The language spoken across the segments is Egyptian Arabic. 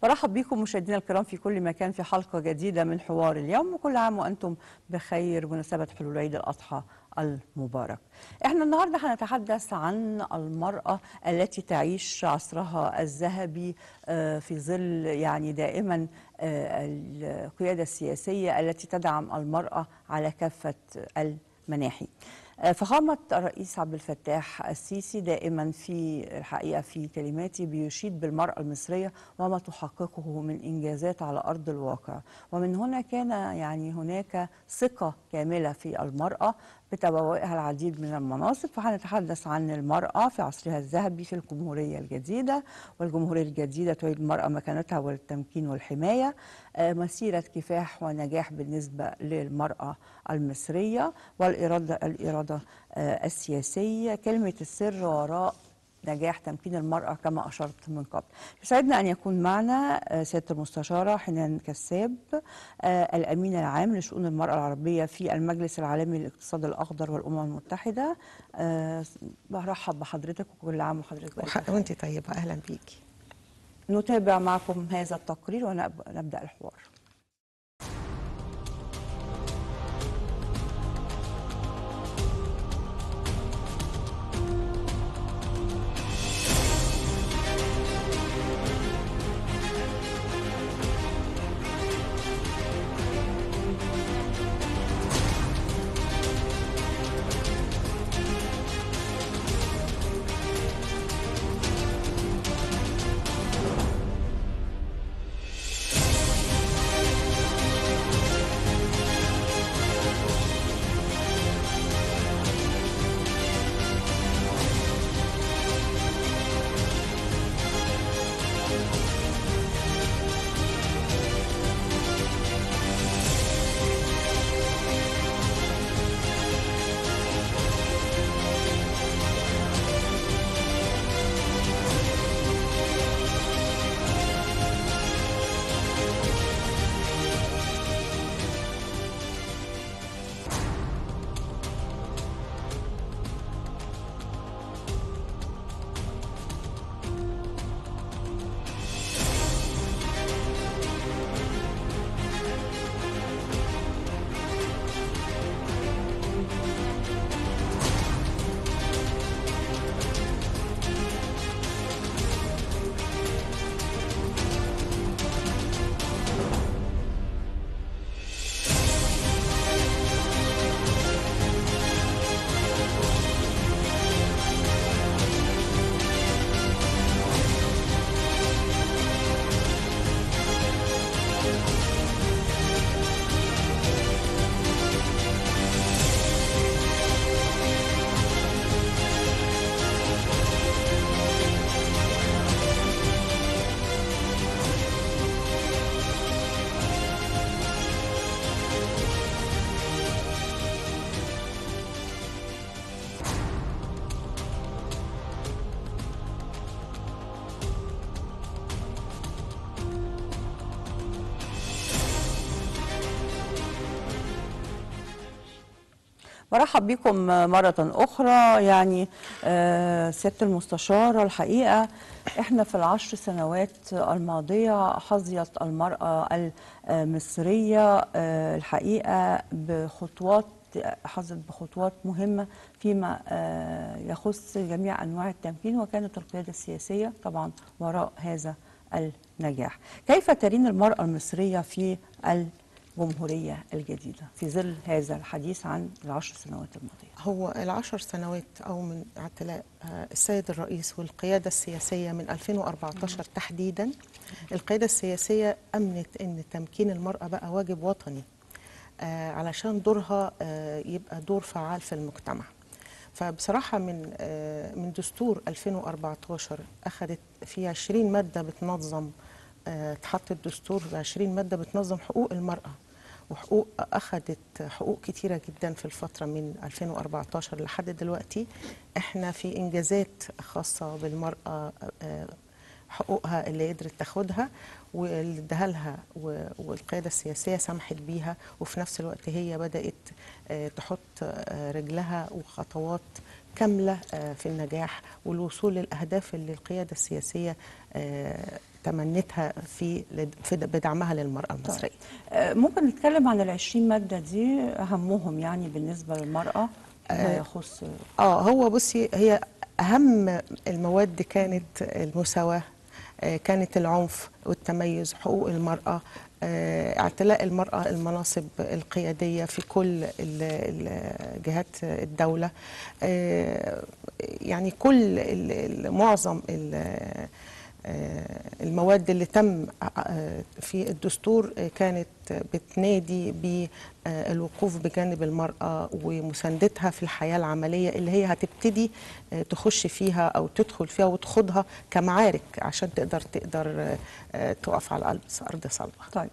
برحب بكم مشاهدينا الكرام في كل مكان في حلقة جديدة من حوار اليوم وكل عام وأنتم بخير بمناسبة حلول عيد الأضحى المبارك احنا النهاردة هنتحدث عن المرأة التي تعيش عصرها الذهبي آه، في ظل يعني دائما آه، القيادة السياسية التي تدعم المرأة على كافة المناحي آه، فخامة الرئيس عبد الفتاح السيسي دائما في الحقيقة في كلماته بيشيد بالمرأة المصرية وما تحققه من إنجازات على أرض الواقع ومن هنا كان يعني هناك ثقة كاملة في المرأة بتبوئها العديد من المناصب فهنتحدث عن المرأة في عصرها الذهبي في الجمهورية الجديدة والجمهورية الجديدة تعيد المرأة مكانتها والتمكين والحماية آه، مسيرة كفاح ونجاح بالنسبة للمرأة المصرية والإرادة الإرادة آه، السياسية كلمة السر وراء نجاح تمكين المرأة كما أشرت من قبل يسعدنا أن يكون معنا آه، سيادة المستشارة حنان كساب آه، الأمين العام لشؤون المرأة العربية في المجلس العالمي للاقتصاد الأخضر والأمم المتحدة آه، برحب بحضرتك وكل عام وحضرتك بألف وح- وانت طيبة أهلا بيكي نتابع معكم هذا التقرير ونبدأ الحوار برحب بكم مرة أخرى يعني آه، سيادة المستشارة الحقيقة احنا في العشر سنوات الماضية حظيت المرأة المصرية آه، الحقيقة بخطوات حظت بخطوات مهمة فيما آه، يخص جميع أنواع التمكين وكانت القيادة السياسية طبعا وراء هذا النجاح كيف ترين المرأة المصرية في الجمهورية الجديدة في ظل هذا الحديث عن العشر سنوات الماضية هو العشر سنوات أو من اعتلاء آه، السيد الرئيس والقيادة السياسية من 2014 تحديدا القيادة السياسية أمنت أن تمكين المرأة بقى واجب وطني آه، علشان دورها آه، يبقى دور فعال في المجتمع فبصراحة من آه، من دستور 2014 أخذت في 20 مادة بتنظم آه، اتحط الدستور ب 20 مادة بتنظم حقوق المرأة وحقوق أخذت حقوق كتيرة جدا في الفترة من 2014 لحد دلوقتي احنا في إنجازات خاصة بالمرأة آه، حقوقها اللي قدرت تاخدها واللي اداها لها و- والقياده السياسيه سمحت بيها وفي نفس الوقت هي بدات آه، تحط آه، رجلها وخطوات كامله آه، في النجاح والوصول للاهداف اللي القياده السياسيه آه، تمنتها في في بدعمها للمراه المصريه آه، ممكن نتكلم عن العشرين مادة دي أهمهم يعني بالنسبة للمرأة ما يخص اه هو بصي هي اهم المواد كانت المساواه آه، كانت العنف والتميز حقوق المراه آه، اعتلاء المراه المناصب القياديه في كل ال- ال- جهات الدوله آه، يعني كل ال- ال- معظم ال- آه، المواد اللي تم آه، في الدستور آه، كانت بتنادي بالوقوف بجانب المرأة ومساندتها في الحياة العملية اللي هي هتبتدي آه، تخش فيها أو تدخل فيها وتخوضها كمعارك عشان تقدر تقدر آه، آه، تقف على أرض أرض صلبة طيب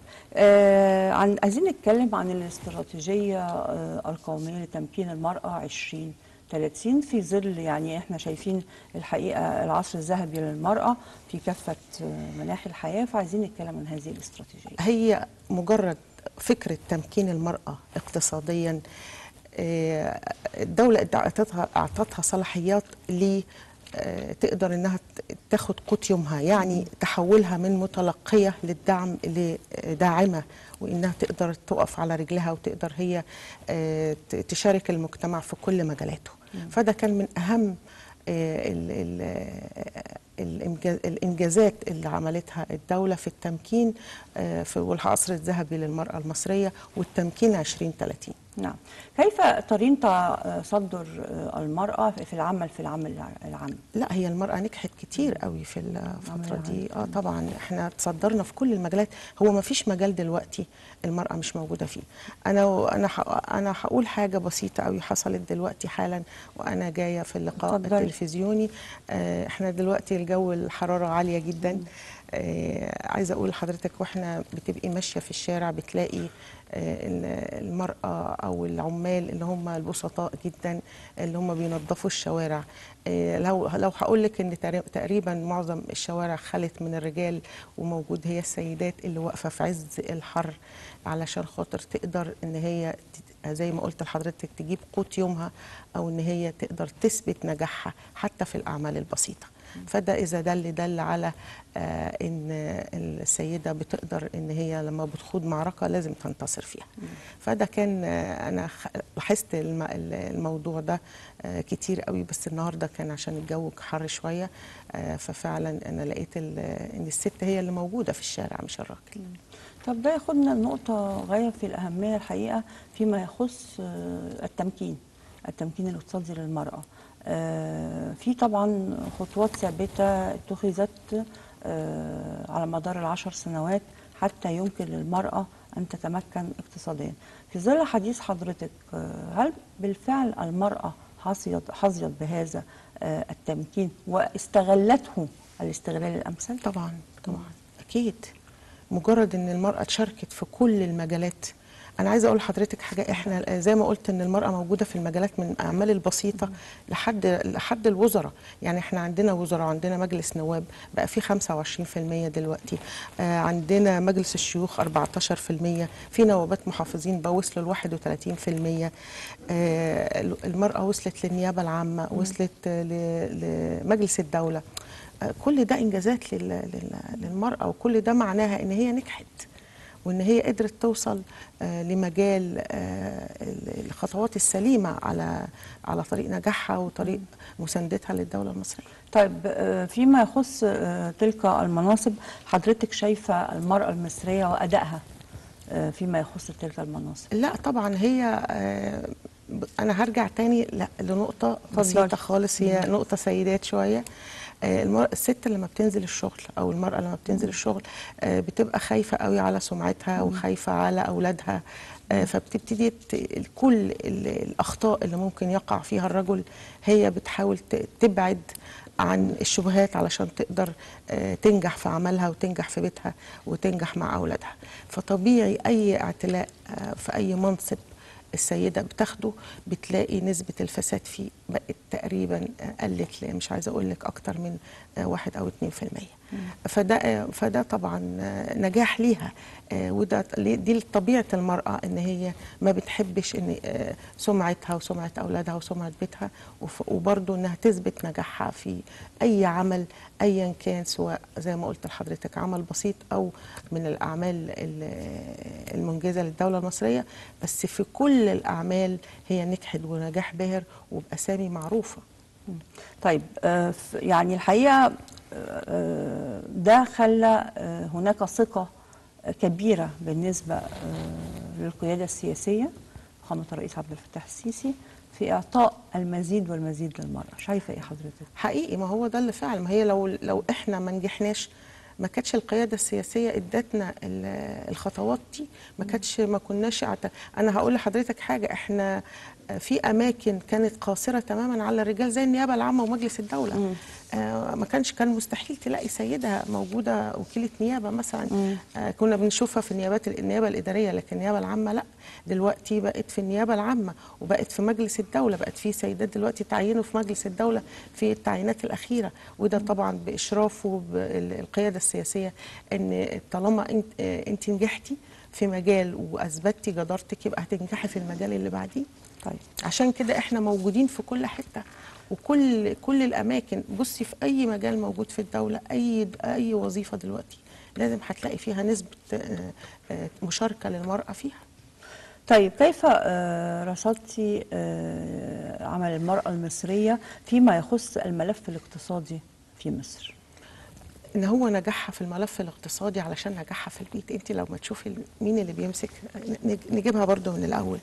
آه عن عايزين نتكلم عن الاستراتيجية آه القومية لتمكين المرأة 2030 في ظل يعني احنا شايفين الحقيقة العصر الذهبي للمرأة في كافة آه، مناحي الحياة فعايزين نتكلم عن هذه الاستراتيجية هي مجرد فكرة تمكين المرأة اقتصاديا آه، الدولة أعطتها أعطتها صلاحيات ل آه، تقدر انها ت- تاخد قوت يومها يعني تحولها من متلقيه للدعم لداعمه وانها تقدر تقف على رجلها وتقدر هي آه، ت- تشارك المجتمع في كل مجالاته فده كان من اهم آه، ال- ال- الإنجاز- الانجازات اللي عملتها الدوله في التمكين آه، في والعصر الذهبي للمراه المصريه والتمكين 2030 نعم كيف ترين تصدر آه، المرأة في العمل في العمل العام لا هي المرأة نجحت كتير قوي في الفترة دي اه طبعا احنا تصدرنا في كل المجالات هو ما فيش مجال دلوقتي المرأة مش موجودة فيه انا انا ح- انا هقول حاجة بسيطة قوي حصلت دلوقتي حالا وانا جاية في اللقاء اتفضلي. التلفزيوني آه احنا دلوقتي الجو الحرارة عالية جدا آه عايزة اقول لحضرتك واحنا بتبقي ماشية في الشارع بتلاقي آه، ال- المرأة أو العمال اللي هم البسطاء جدا اللي هم بينظفوا الشوارع آه، لو لو هقول لك ان تقري- تقريبا معظم الشوارع خلت من الرجال وموجود هي السيدات اللي واقفه في عز الحر علشان خاطر تقدر ان هي ت- زي ما قلت لحضرتك تجيب قوت يومها او ان هي تقدر تثبت نجاحها حتى في الاعمال البسيطه فده اذا دل دل على آه ان السيده بتقدر ان هي لما بتخوض معركه لازم تنتصر فيها فده كان آه انا خ- لاحظت الم- الموضوع ده آه كتير قوي بس النهارده كان عشان الجو حر شويه آه ففعلا انا لقيت ال- ان الست هي اللي موجوده في الشارع مش الراجل طب ده ياخدنا لنقطة غاية في الأهمية الحقيقة فيما يخص آه، التمكين التمكين الاقتصادي للمرأة آه، في طبعا خطوات ثابتة اتخذت آه، على مدار العشر سنوات حتى يمكن للمرأة أن تتمكن اقتصاديا في ظل حديث حضرتك آه، هل بالفعل المرأة حظيت حظيت بهذا آه، التمكين واستغلته الاستغلال الأمثل؟ طبعا طبعا اكيد مجرد ان المراه تشاركت في كل المجالات انا عايزه اقول لحضرتك حاجه احنا زي ما قلت ان المراه موجوده في المجالات من الاعمال البسيطه لحد لحد الوزراء يعني احنا عندنا وزراء عندنا مجلس نواب بقى فيه 25% دلوقتي آه عندنا مجلس الشيوخ 14% في نوابات محافظين بقى وصلوا ل 31% آه المراه وصلت للنيابه العامه وصلت آه، ل- لمجلس الدوله آه، كل ده انجازات لل- لل- للمراه وكل ده معناها ان هي نجحت وان هي قدرت توصل آه، لمجال آه، ال- الخطوات السليمه على على طريق نجاحها وطريق مساندتها للدوله المصريه طيب آه، فيما يخص آه، تلك المناصب حضرتك شايفة المرأة المصرية وأدائها آه، فيما يخص تلك المناصب لا طبعا هي آه، ب- انا هرجع تاني لا لنقطه بسيطه اتفضلي. خالص هي نقطه سيدات شويه آه، المر... الست لما بتنزل الشغل او المراه لما بتنزل الشغل آه، بتبقى خايفه قوي على سمعتها وخايفه على اولادها آه، فبتبتدي ت... كل ال- الاخطاء اللي ممكن يقع فيها الرجل هي بتحاول ت... تبعد عن الشبهات علشان تقدر آه، تنجح في عملها وتنجح في بيتها وتنجح مع اولادها فطبيعي اي اعتلاء آه، في اي منصب السيده بتاخده بتلاقي نسبه الفساد فيه بقت تقريبا قلت ل- مش عايزه اقول لك اكتر من آه، واحد او 2% فده آه، فده طبعا آه، نجاح ليها آه، وده دي طبيعه المراه ان هي ما بتحبش ان آه، سمعتها وسمعه اولادها وسمعه بيتها وف- وبرضه انها تثبت نجاحها في اي عمل ايا كان سواء زي ما قلت لحضرتك عمل بسيط او من الاعمال ال- المنجزه للدوله المصريه بس في كل الاعمال هي نجحت ونجاح باهر وباسامي معروفه طيب آه، ف- يعني الحقيقه آه، ده خلى آه، هناك ثقه كبيره بالنسبه آه، للقياده السياسيه فخامه الرئيس عبد الفتاح السيسي في اعطاء المزيد والمزيد للمراه شايفه ايه حضرتك حقيقي ما هو ده اللي فعلا ما هي لو لو احنا ما نجحناش ما كانتش القياده السياسيه ادتنا ال- الخطوات دي ما كانتش ما كناش اعت... انا هقول لحضرتك حاجه احنا في اماكن كانت قاصره تماما على الرجال زي النيابه العامه ومجلس الدوله آه ما كانش كان مستحيل تلاقي سيده موجوده وكيله نيابه مثلا آه كنا بنشوفها في النيابات النيابه الاداريه لكن النيابه العامه لا دلوقتي بقت في النيابه العامه وبقت في مجلس الدوله بقت في سيدات دلوقتي تعينوا في مجلس الدوله في التعيينات الاخيره وده طبعا باشرافه بالقياده السياسيه ان طالما انت آه، انت نجحتي في مجال واثبتي جدارتك يبقى هتنجحي في المجال اللي بعديه طيب عشان كده احنا موجودين في كل حته وكل كل الاماكن بصي في اي مجال موجود في الدوله اي اي وظيفه دلوقتي لازم هتلاقي فيها نسبه آه، آه، مشاركه للمراه فيها طيب كيف آه، رصدتي آه، عمل المرأة المصرية فيما يخص الملف الاقتصادي في مصر؟ ان هو نجاحها في الملف الاقتصادي علشان نجاحها في البيت انت لو ما تشوفي مين اللي بيمسك نج- نجيبها برضو من الاول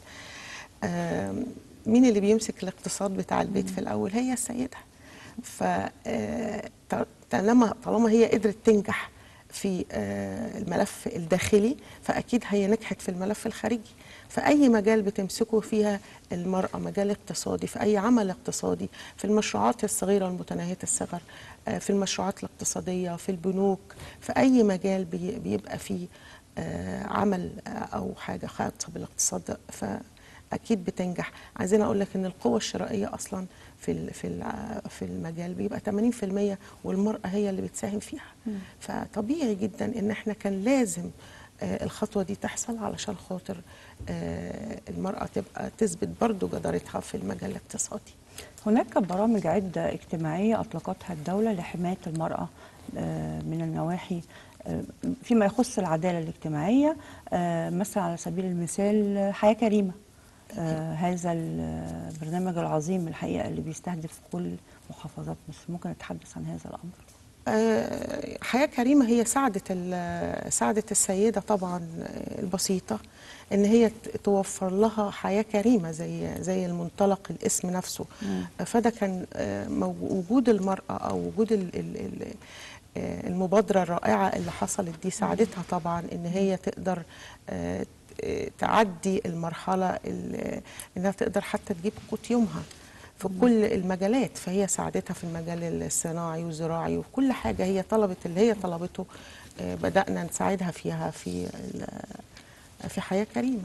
آم، مين اللي بيمسك الاقتصاد بتاع البيت في الاول هي السيده ف آه، ط- طالما طالما هي قدرت تنجح في آه، الملف الداخلي فاكيد هي نجحت في الملف الخارجي فاي مجال بتمسكه فيها المراه مجال اقتصادي في اي عمل اقتصادي في المشروعات الصغيره والمتناهيه الصغر آه، في المشروعات الاقتصاديه في البنوك في اي مجال بي- بيبقى فيه آه، عمل آه، او حاجه خاصه بالاقتصاد فاكيد بتنجح عايزين اقول لك ان القوه الشرائيه اصلا في ال- في الع- في المجال بيبقى 80% والمراه هي اللي بتساهم فيها فطبيعي جدا ان احنا كان لازم آه، الخطوه دي تحصل علشان خاطر آه، المراه تبقى تثبت برضو جدارتها في المجال الاقتصادي هناك برامج عدة اجتماعية أطلقتها الدولة لحماية المرأة آه، من النواحي آه، فيما يخص العدالة الاجتماعية آه، مثلا على سبيل المثال آه، حياة كريمة آه، هذا البرنامج العظيم الحقيقة اللي بيستهدف كل محافظات مصر ممكن نتحدث عن هذا الأمر آه، حياة كريمة هي ساعدت ال- ساعدت السيدة طبعا آه، البسيطة ان هي ت- توفر لها حياة كريمة زي زي المنطلق الاسم نفسه آه، فده كان آه، مو- وجود المرأة او وجود ال- ال- ال- آه، المبادرة الرائعة اللي حصلت دي ساعدتها طبعا ان هي تقدر آه، ت- تعدي المرحلة ال- انها تقدر حتى تجيب قوت يومها في كل المجالات فهي ساعدتها في المجال الصناعي والزراعي وفي كل حاجة هي طلبت اللي هي طلبته آه، بدأنا نساعدها فيها في ال- في حياة كريمة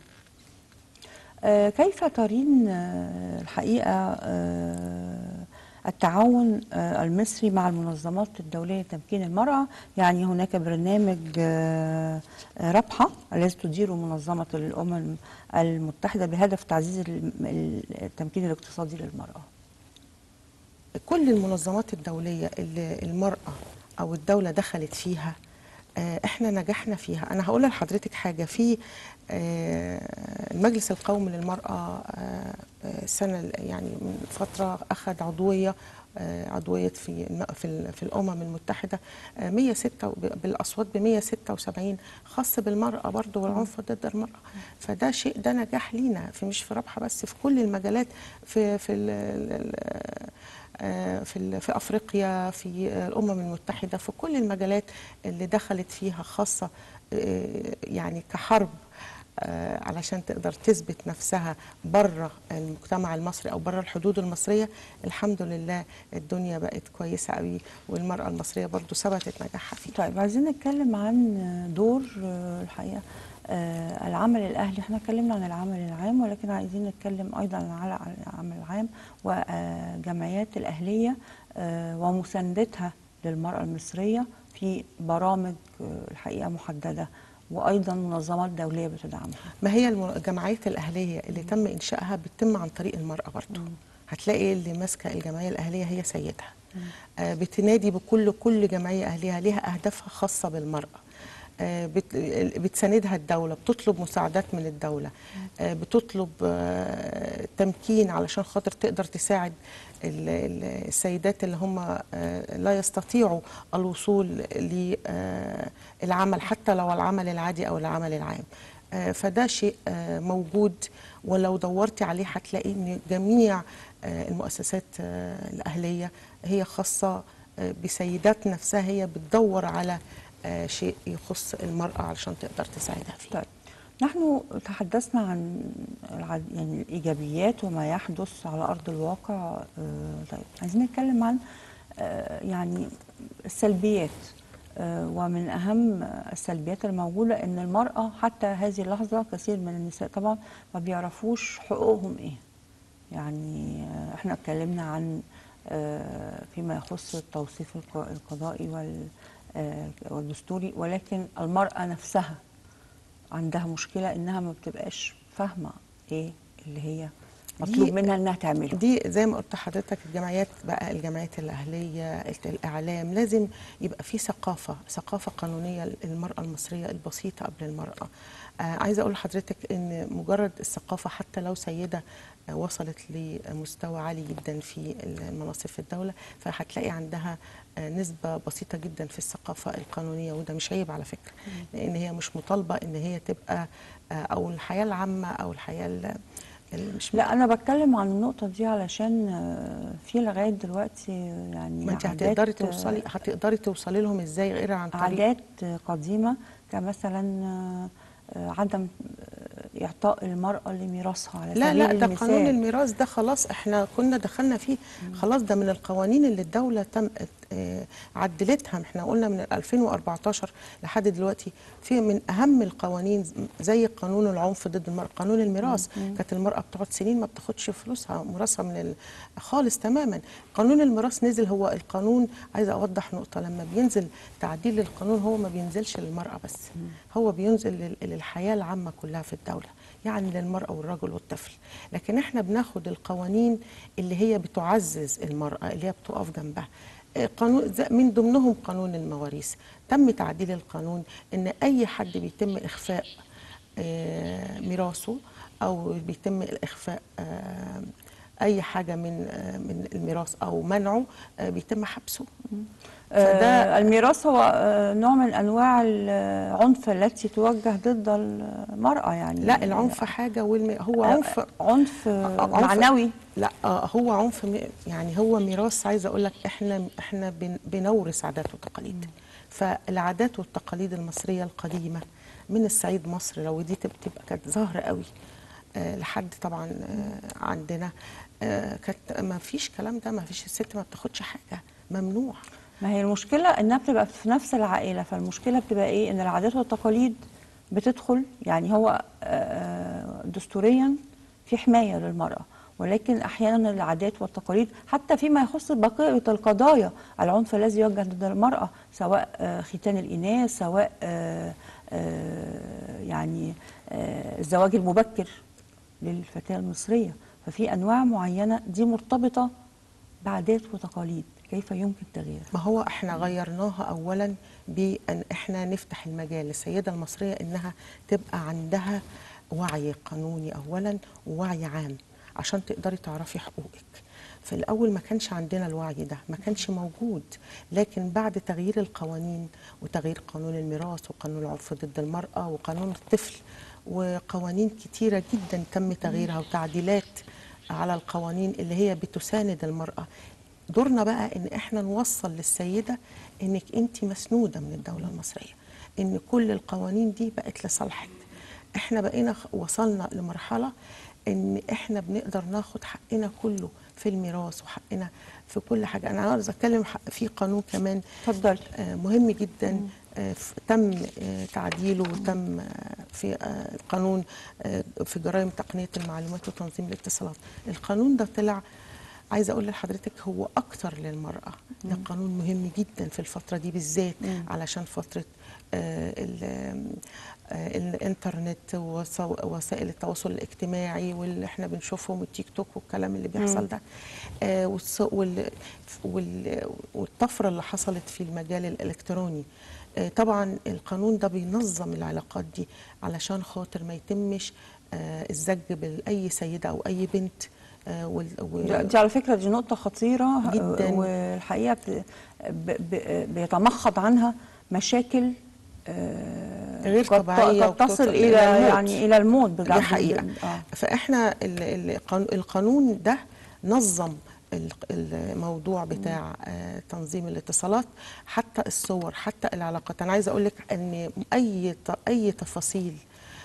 آه، كيف ترين آه، الحقيقة آه، التعاون آه، المصري مع المنظمات الدولية لتمكين المرأة يعني هناك برنامج آه، آه، رابحة الذي تديره منظمة الأمم المتحدة بهدف تعزيز الم- التمكين الاقتصادي للمرأة كل المنظمات الدولية اللي المرأة أو الدولة دخلت فيها آه، احنا نجحنا فيها انا هقول لحضرتك حاجه في آه، المجلس القومي للمراه آه، آه، السنه ال- يعني من فتره اخذ عضويه آه، عضويه في الم- في ال- في الامم المتحده آه، 106 ب- بالاصوات ب 176 خاص بالمراه برضه والعنف ضد المراه فده شيء ده نجاح لينا في مش في رابحه بس في كل المجالات في في ال- ال- ال- آه، في ال- في افريقيا في الامم المتحده في كل المجالات اللي دخلت فيها خاصه آه، يعني كحرب آه، علشان تقدر تثبت نفسها بره المجتمع المصري او بره الحدود المصريه الحمد لله الدنيا بقت كويسه قوي والمراه المصريه برضو ثبتت نجاحها فيها طيب عايزين نتكلم عن دور آه، الحقيقة آه، العمل الاهلي احنا اتكلمنا عن العمل العام ولكن عايزين نتكلم ايضا على العمل العام وجمعيات الاهليه آه، ومساندتها للمراه المصريه في برامج آه، الحقيقه محدده وايضا منظمات دوليه بتدعمها ما هي الم- الجمعيات الأهلية اللي تم إنشائها بتتم عن طريق المرأة برضو هتلاقي اللي ماسكة الجمعية الأهلية هي سيدها آه بتنادي بكل كل جمعية أهلية ليها أهدافها خاصة بالمرأة آه بت- بتساندها الدولة بتطلب مساعدات من الدولة آه بتطلب آه تمكين علشان خاطر تقدر تساعد ال- ال- السيدات اللي هم آه لا يستطيعوا الوصول للعمل حتى لو العمل العادي أو العمل العام آه، فده شيء آه، موجود ولو دورتي عليه هتلاقي ان جميع آه، المؤسسات آه، الاهليه هي خاصه آه، بسيدات نفسها هي بتدور على آه، شيء يخص المراه علشان تقدر تساعدها فيه طيب نحن تحدثنا عن العد... يعني الايجابيات وما يحدث على ارض الواقع آه، طيب عايزين نتكلم عن آه، يعني السلبيات آه، ومن اهم السلبيات الموجوده ان المراه حتى هذه اللحظه كثير من النساء طبعا ما بيعرفوش حقوقهم ايه يعني آه، احنا اتكلمنا عن آه، فيما يخص التوصيف الق- القضائي وال آه، والدستوري ولكن المرأة نفسها عندها مشكلة إنها ما بتبقاش فاهمة إيه اللي هي مطلوب دي- منها إنها تعمله دي زي ما قلت لحضرتك الجمعيات بقى الجمعيات الاهليه الاعلام لازم يبقى في ثقافه ثقافه قانونيه للمراه المصريه البسيطه قبل المراه آه عايزه اقول لحضرتك ان مجرد الثقافه حتى لو سيده آه وصلت لمستوى عالي جدا في المناصب في الدوله فهتلاقي عندها آه نسبه بسيطه جدا في الثقافه القانونيه وده مش عيب على فكره لان هي مش مطالبه ان هي تبقى آه او الحياه العامه او الحياه ال- اللي مش لا أنا بتكلم عن النقطة دي علشان آه، في لغاية دلوقتي يعني ما انت عادات، هتقدري آه، توصلي هتقدري توصلي لهم ازاي غير عن طريق عادات قديمة كمثلا آه، آه، عدم آه، إعطاء المرأة لميراثها على لا سبيل لا ده المثال. قانون الميراث ده خلاص احنا كنا دخلنا فيه خلاص ده من القوانين اللي الدولة تم آه، عدلتها احنا قلنا من 2014 لحد دلوقتي في من اهم القوانين زي قانون العنف ضد المرأة قانون الميراث كانت المرأة بتقعد سنين ما بتاخدش فلوسها ميراثها من ال... خالص تماما قانون الميراث نزل هو القانون عايزه اوضح نقطة لما بينزل تعديل للقانون هو ما بينزلش للمرأة بس هو بينزل لل- للحياة العامة كلها في الدولة يعني للمرأة والرجل والطفل لكن احنا بناخد القوانين اللي هي بتعزز المرأة اللي هي بتقف جنبها آه، قانون زي- من ضمنهم قانون المواريث تم تعديل القانون ان اي حد بيتم اخفاء آه، ميراثه او بيتم الاخفاء آه، اي حاجه من آه، من الميراث او منعه آه، بيتم حبسه فده آه، الميراث هو آه، نوع من انواع العنف التي توجه ضد المراه يعني لا العنف حاجه والم... هو عنف آه، عنف آه، عنف- معنوي لا آه، هو عنف م- يعني هو ميراث عايزه اقول لك احنا احنا بن- بنورث عادات وتقاليد فالعادات والتقاليد المصريه القديمه من الصعيد مصر لو دي تب- تبقى كانت ظاهره قوي آه، لحد طبعا آه، عندنا آه، كانت ما فيش كلام ده ما فيش الست ما بتاخدش حاجه ممنوع ما هي المشكله انها بتبقى في نفس العائله فالمشكله بتبقى ايه ان العادات والتقاليد بتدخل يعني هو آه، دستوريا في حمايه للمراه ولكن احيانا العادات والتقاليد حتى فيما يخص بقيه القضايا العنف الذي يوجه ضد المراه سواء آه، ختان الاناث سواء آه، آه، يعني آه، الزواج المبكر للفتاه المصريه ففي انواع معينه دي مرتبطه بعادات وتقاليد كيف يمكن تغييرها ما هو احنا غيرناها اولا بان احنا نفتح المجال للسيده المصريه انها تبقى عندها وعي قانوني اولا ووعي عام عشان تقدري تعرفي حقوقك في الاول ما كانش عندنا الوعي ده ما كانش موجود لكن بعد تغيير القوانين وتغيير قانون الميراث وقانون العنف ضد المراه وقانون الطفل وقوانين كتيره جدا تم تغييرها وتعديلات على القوانين اللي هي بتساند المراه دورنا بقى ان احنا نوصل للسيده انك انت مسنوده من الدوله المصريه ان كل القوانين دي بقت لصالحك احنا بقينا خ- وصلنا لمرحله ان احنا بنقدر ناخد حقنا كله في الميراث وحقنا في كل حاجه انا عاوز اتكلم ح- في قانون كمان اتفضل آه، مهم جدا آه، ف- تم آه، تعديله وتم آه، في آه، القانون آه، في جرائم تقنيه المعلومات وتنظيم الاتصالات القانون ده طلع عايزه اقول لحضرتك هو اكتر للمراه ده قانون مهم جدا في الفتره دي بالذات علشان فتره آه، ال- آه، الانترنت ووسا- وسائل التواصل الاجتماعي واللي احنا بنشوفهم التيك توك والكلام اللي بيحصل ده آه، والص- وال- وال- والطفره اللي حصلت في المجال الالكتروني آه، طبعا القانون ده بينظم العلاقات دي علشان خاطر ما يتمش آه، الزج باي سيده او اي بنت آه، وال- و- دي على فكرة دي نقطة خطيرة جداً. والحقيقة بت- ب- ب- بيتمخض عنها مشاكل آه، غير قد- طبيعية قد تصل وبتوصل إلى إلى الموت. يعني إلى الموت بجد دي حقيقة آه. فإحنا ال- ال- القانون- القانون ده نظم ال- الموضوع بتاع آه، تنظيم الاتصالات حتى الصور حتى العلاقات أنا عايزة أقول لك أن أي ت- أي تفاصيل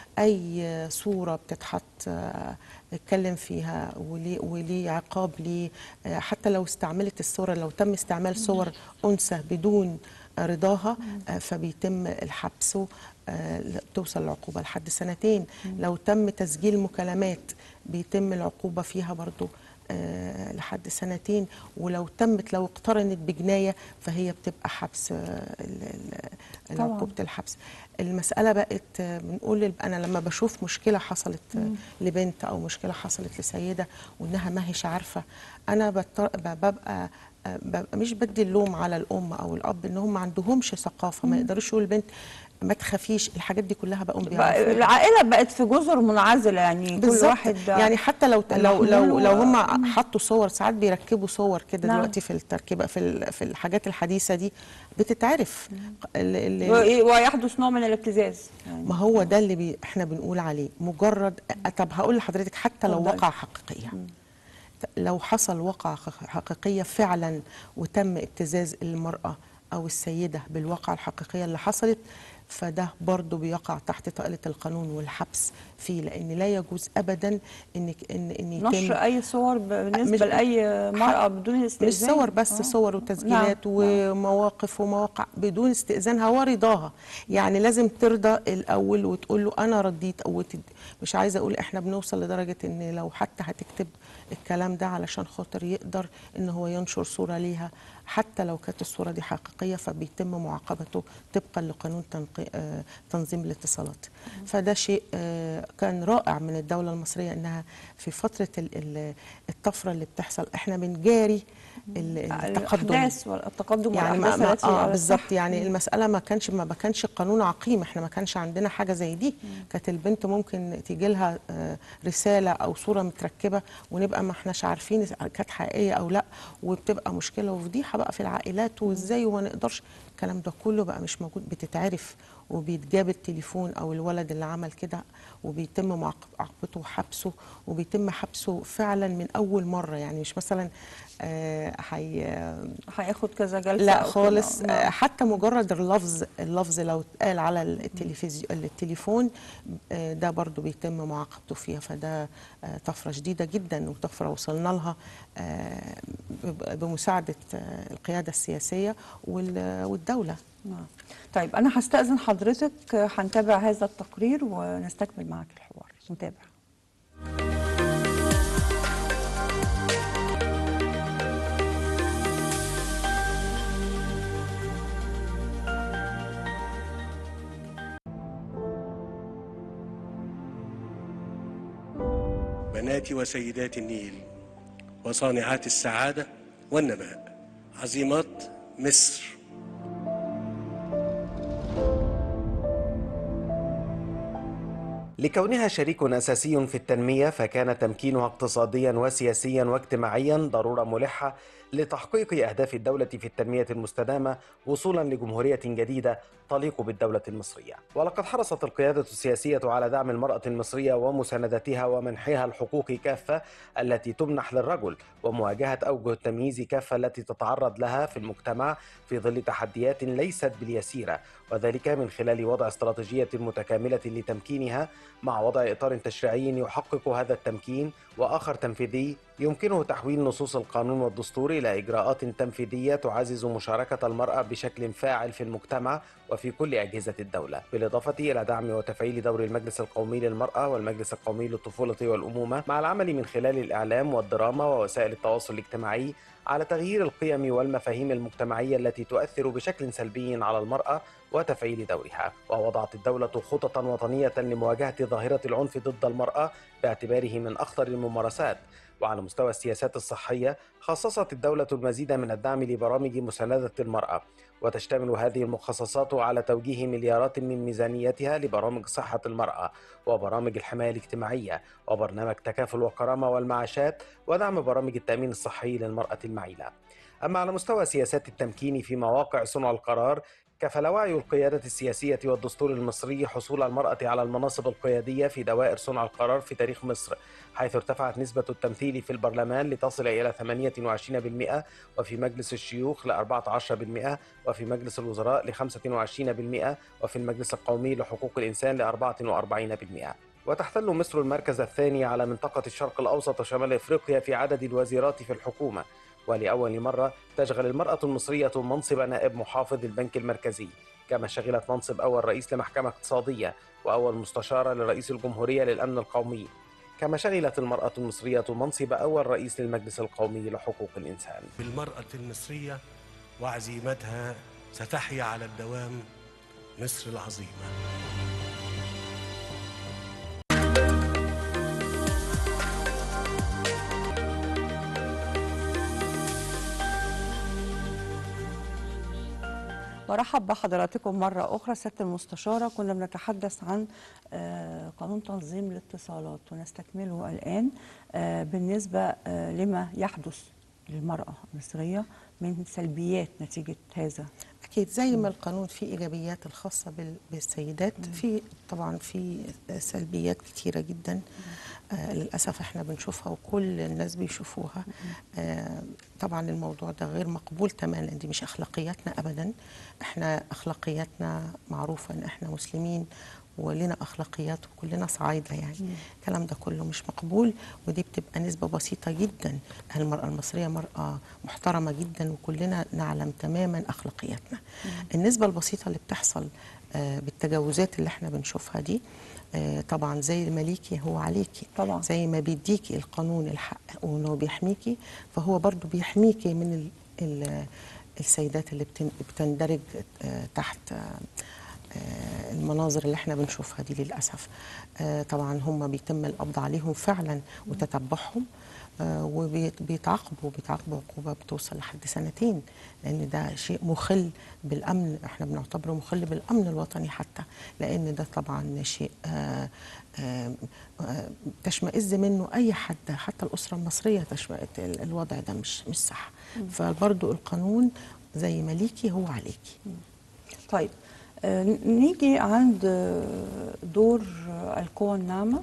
أي صورة بتتحط آه، اتكلم فيها وليه وليه عقاب ليه آه، حتى لو استعملت الصورة لو تم استعمال صور أنثى بدون رضاها آه، فبيتم الحبس آه، ل- توصل العقوبة لحد سنتين لو تم تسجيل مكالمات بيتم العقوبة فيها برضو آه، لحد سنتين ولو تمت لو اقترنت بجناية فهي بتبقى حبس آه، ال- ال- طبعاً. عقوبة الحبس المسألة بقت آه، بنقول لل- أنا لما بشوف مشكلة حصلت آه، لبنت أو مشكلة حصلت لسيدة وإنها ما هيش عارفة أنا بضطر- ب- ببقى آه، ببقى مش بدي اللوم على الأم أو الأب إن هم ما عندهمش ثقافة ما يقدروش يقولوا البنت ما تخافيش الحاجات دي كلها بقوا بقى بيعرفوها العائلة بقت في جزر منعزلة يعني كل بالظبط واحد يعني حتى لو لو لو, محمول لو و- هم حطوا صور ساعات بيركبوا صور كده نعم. دلوقتي في التركيبه في ال- في الحاجات الحديثه دي بتتعرف ال- ال- و- ويحدث نوع من الابتزاز يعني ما هو ده اللي بي احنا بنقول عليه مجرد طب هقول لحضرتك حتى لو اتفضلي. وقع حقيقيه لو حصل وقعة حق- حقيقية فعلا وتم ابتزاز المرأة أو السيدة بالواقعة الحقيقية اللي حصلت فده برضه بيقع تحت طائلة القانون والحبس فيه لأن لا يجوز أبدا إنك إن إن يتم نشر أي صور ب- بالنسبة مش- لأي مرأة بدون استئذان مش صور بس آه. صور وتسجيلات نعم. ومواقف ومواقع بدون استئذانها ورضاها يعني لازم ترضى الاول وتقول له انا رضيت او تد... مش عايزه اقول احنا بنوصل لدرجه ان لو حتى هتكتب الكلام ده علشان خاطر يقدر ان هو ينشر صوره ليها حتى لو كانت الصوره دي حقيقيه فبيتم معاقبته طبقا لقانون تنقي... آه، تنظيم الاتصالات فده شيء آه، كان رائع من الدوله المصريه انها في فتره ال- ال- الطفره اللي بتحصل احنا بنجاري ال- التقدم الأحداث والتقدم يعني ما والأحداث ما التي اه على بالظبط الساحة. يعني المساله ما كانش ما كانش قانون عقيم احنا ما كانش عندنا حاجه زي دي كانت البنت ممكن تيجي لها آه، رساله او صوره متركبه ونبقى ما احناش عارفين إذا كانت حقيقيه او لا وبتبقى مشكله وفضيحه بقى في العائلات وازاي وما نقدرش الكلام ده كله بقى مش موجود بتتعرف وبيتجاب التليفون او الولد اللي عمل كده وبيتم معاقبته وحبسه وبيتم حبسه فعلا من اول مره يعني مش مثلا آه، هي هياخد كذا جلسة لا أو كده. خالص نعم. آه، حتى مجرد اللفظ اللفظ لو اتقال على التلفزيون التليفون آه، ده برضو بيتم معاقبته فيها فده آه، طفرة شديدة جدا وطفرة وصلنا لها آه، ب- بمساعدة آه، القيادة السياسية وال- والدولة نعم. طيب أنا هستأذن حضرتك آه، هنتابع هذا التقرير ونستكمل معك الحوار نتابع بنات وسيدات النيل وصانعات السعادة والنماء عظيمات مصر لكونها شريك أساسي في التنمية فكان تمكينها اقتصاديا وسياسيا واجتماعيا ضرورة ملحة لتحقيق أهداف الدولة في التنمية المستدامة وصولا لجمهورية جديدة تليق بالدولة المصرية ولقد حرصت القيادة السياسية على دعم المرأة المصرية ومساندتها ومنحها الحقوق كافة التي تمنح للرجل ومواجهة أوجه التمييز كافة التي تتعرض لها في المجتمع في ظل تحديات ليست باليسيرة وذلك من خلال وضع استراتيجية متكاملة لتمكينها مع وضع إطار تشريعي يحقق هذا التمكين وآخر تنفيذي يمكنه تحويل نصوص القانون والدستور إلى إجراءات تنفيذية تعزز مشاركة المرأة بشكل فاعل في المجتمع وفي كل أجهزة الدولة بالإضافة إلى دعم وتفعيل دور المجلس القومي للمرأة والمجلس القومي للطفولة والأمومة مع العمل من خلال الإعلام والدراما ووسائل التواصل الاجتماعي على تغيير القيم والمفاهيم المجتمعية التي تؤثر بشكل سلبي على المرأة وتفعيل دورها ووضعت الدولة خططا وطنية لمواجهة ظاهرة العنف ضد المرأة باعتباره من أخطر الممارسات وعلى مستوى السياسات الصحية خصصت الدولة المزيد من الدعم لبرامج مساندة المرأة وتشتمل هذه المخصصات على توجيه مليارات من ميزانيتها لبرامج صحة المرأة وبرامج الحماية الاجتماعية وبرنامج تكافل وكرامة والمعاشات ودعم برامج التأمين الصحي للمرأة المعيلة أما على مستوى سياسات التمكين في مواقع صنع القرار كفل وعي القيادة السياسية والدستور المصري حصول المرأة على المناصب القيادية في دوائر صنع القرار في تاريخ مصر حيث ارتفعت نسبة التمثيل في البرلمان لتصل إلى 28% وفي مجلس الشيوخ ل 14% وفي مجلس الوزراء ل 25% وفي المجلس القومي لحقوق الإنسان ل 44% وتحتل مصر المركز الثاني على منطقة الشرق الأوسط وشمال إفريقيا في عدد الوزيرات في الحكومة ولأول مرة تشغل المرأة المصرية منصب نائب محافظ البنك المركزي كما شغلت منصب أول رئيس لمحكمة اقتصادية وأول مستشارة لرئيس الجمهورية للأمن القومي كما شغلت المرأة المصرية منصب أول رئيس للمجلس القومي لحقوق الإنسان بالمرأة المصرية وعزيمتها ستحيا على الدوام مصر العظيمة برحب بحضراتكم مرة أخرى سيادة المستشارة كنا بنتحدث عن آه، قانون تنظيم الاتصالات ونستكمله الآن آه، بالنسبة آه، لما يحدث للمرأة المصرية من سلبيات نتيجة هذا اكيد زي ما القانون فيه ايجابيات الخاصه بال- بالسيدات في طبعا في سلبيات كتيره جدا آه للاسف احنا بنشوفها وكل الناس بيشوفوها آه طبعا الموضوع ده غير مقبول تماما دي مش اخلاقياتنا ابدا احنا اخلاقياتنا معروفه ان احنا مسلمين ولنا اخلاقيات وكلنا صعايده يعني الكلام ده كله مش مقبول ودي بتبقى نسبه بسيطه جدا المراه المصريه مراه محترمه جدا وكلنا نعلم تماما اخلاقياتنا النسبه البسيطه اللي بتحصل آه، بالتجاوزات اللي احنا بنشوفها دي آه، طبعا زي ما ليكي هو عليكي طبعا. زي ما بيديكي القانون الحق وانه بيحميكي فهو برضو بيحميكي من ال ال السيدات اللي بتن- بتندرج آه، تحت آه، آه، المناظر اللي احنا بنشوفها دي للاسف آه، طبعا هم بيتم القبض عليهم فعلا وتتبعهم آه، وبيتعاقبوا بيتعاقبوا عقوبه بتوصل لحد سنتين لان ده شيء مخل بالامن احنا بنعتبره مخل بالامن الوطني حتى لان ده طبعا شيء آه، آه، آه، تشمئز منه اي حد حتى الاسره المصريه تشمئز الوضع ده مش مش صح فبرضو القانون زي ما ليكي هو عليكي طيب آه، نيجي عند آه، دور آه، القوى الناعمة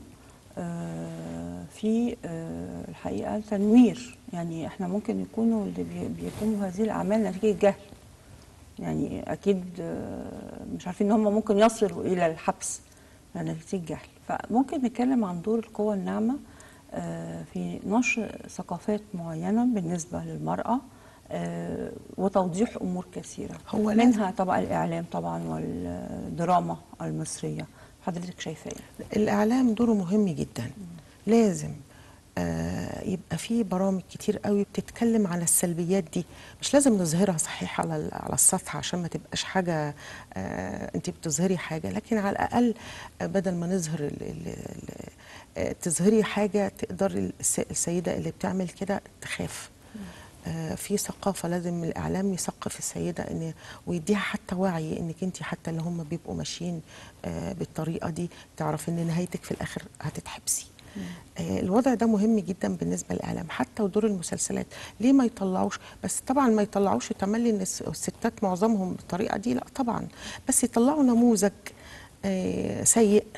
آه، في آه، الحقيقة تنوير يعني احنا ممكن يكونوا اللي بي- بيقوموا هذه الأعمال نتيجة جهل يعني أكيد آه، مش عارفين إن هم ممكن يصلوا إلى الحبس نتيجة جهل فممكن نتكلم عن دور القوى الناعمة آه، في نشر ثقافات معينة بالنسبة للمرأة آه، وتوضيح أمور كثيرة هو لازم- منها طبعا الإعلام طبعا والدراما المصرية حضرتك شايفة إيه؟ الاعلام دوره مهم جدا لازم آه يبقى في برامج كتير قوي بتتكلم عن السلبيات دي مش لازم نظهرها صحيح على ال- على السطح عشان ما تبقاش حاجه آه انت بتظهري حاجه لكن على الاقل آه بدل ما نظهر ال ال ال آه تظهري حاجه تقدر الس- السيده اللي بتعمل كده تخاف آه، في ثقافه لازم الاعلام يثقف السيده ان ويديها حتى وعي انك انت حتى اللي هم بيبقوا ماشيين آه، بالطريقه دي تعرف ان نهايتك في الاخر هتتحبسي آه، الوضع ده مهم جدا بالنسبه للاعلام حتى ودور المسلسلات ليه ما يطلعوش بس طبعا ما يطلعوش تملي ان الس- الستات معظمهم بالطريقه دي لا طبعا بس يطلعوا نموذج آه، سيء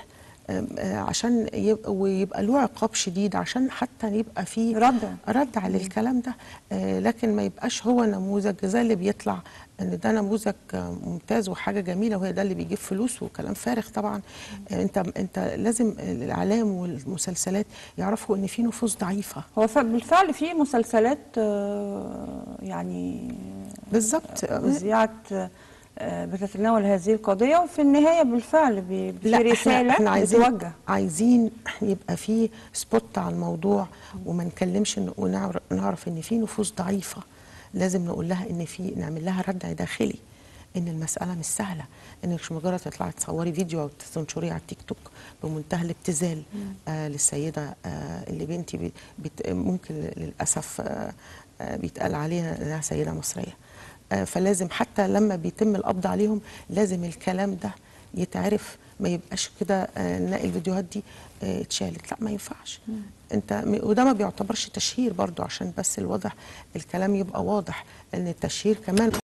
آم، آه، عشان يبقى ويبقى له عقاب شديد عشان حتى يبقى في رد. رد على الكلام ده آه، لكن ما يبقاش هو نموذج زي اللي بيطلع ان ده نموذج آه، ممتاز وحاجه جميله وهي ده اللي بيجيب فلوس وكلام فارغ طبعا آه، انت انت لازم الاعلام والمسلسلات يعرفوا ان في نفوس ضعيفه هو ف- بالفعل في مسلسلات آه، يعني بالظبط مذيعة آه، بتتناول هذه القضية وفي النهاية بالفعل بي- في لا رسالة احنا, احنا عايزين بتوجه عايزين يبقى في سبوت على الموضوع وما نكلمش إن- ونعرف نعرف ان في نفوس ضعيفه لازم نقول لها ان في نعمل لها ردع داخلي ان المساله مش سهله انك مش مجرد تطلعي تصوري فيديو او تنشريه على التيك توك بمنتهى الابتذال آه للسيده آه اللي بنتي بي- بت ممكن للاسف آه آه بيتقال عليها انها سيده مصريه آه فلازم حتى لما بيتم القبض عليهم لازم الكلام ده يتعرف ما يبقاش كده آه، نلاقي الفيديوهات دي آه، اتشالت لا ما ينفعش انت م- وده ما بيعتبرش تشهير برضو عشان بس الوضع الكلام يبقى واضح ان التشهير كمان